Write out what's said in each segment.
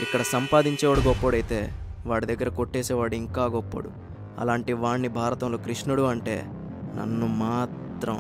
ఇక్కడ సంపాదించేవాడు గొప్పోడైతే వాడి దగ్గర కొట్టేసేవాడు ఇంకా గొప్పోడు అలాంటి వాడిని భారతంలో కృష్ణుడు అంటే నన్ను మాత్రం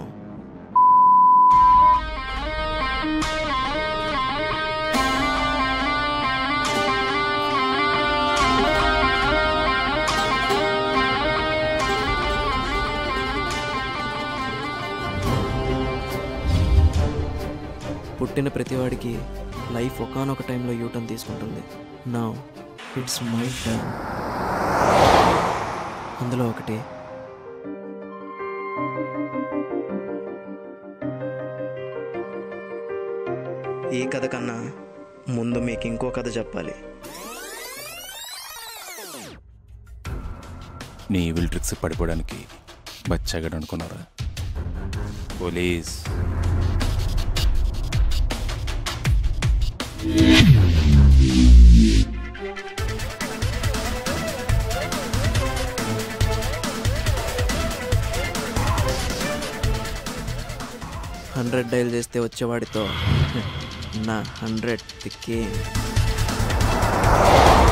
పుట్టిన ప్రతివాడికి లైఫ్ ఒకనొక టైంలో యూటర్న్ తీసుకుంటుంది నా ఇట్స్ మై టర్న్ అందులో ఒకటి ఈ కథ కన్నా ముందు మీకు ఇంకో కథ చెప్పాలి నీ ఈవిల్ ట్రిక్స్ పడిపోవడానికి బచ్చగాడు అనుకున్నారా పోలీస్ హండ్రెడ్ డైల్ చేస్తే వచ్చేవాడితో నా హండ్రెడ్ తిక్కి